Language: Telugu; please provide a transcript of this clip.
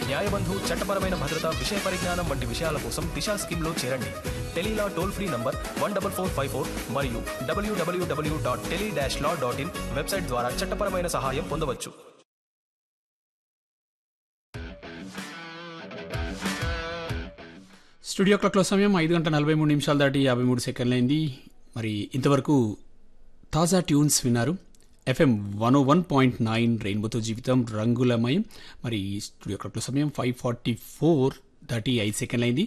న్యాయబంధు చట్టపరమైన భద్రత విషయ పరిజ్ఞానం వంటి విషయాల కోసం దిశా స్కీమ్లో చేరండి tele law toll free number one double four five four మరియు W W W dot tele dash law dot in website ద్వారా చట్టపరమైన సహాయం పొందవచ్చు స్టూడియో క్లాక్లో సమయం ఐదు గంట నలభై మూడు నిమిషాలు దాటి యాభై మూడు సెకండ్లైంది మరి ఇంతవరకు తాజా ట్యూన్స్ విన్నారు FM one O one point nine రెయిన్బోతో జీవితం రంగులమయం మరి స్టూడియో క్లాక్లో సమయం ఫైవ్ ఫార్టీ ఫోర్ థర్టీ ఐదు సెకండ్లైంది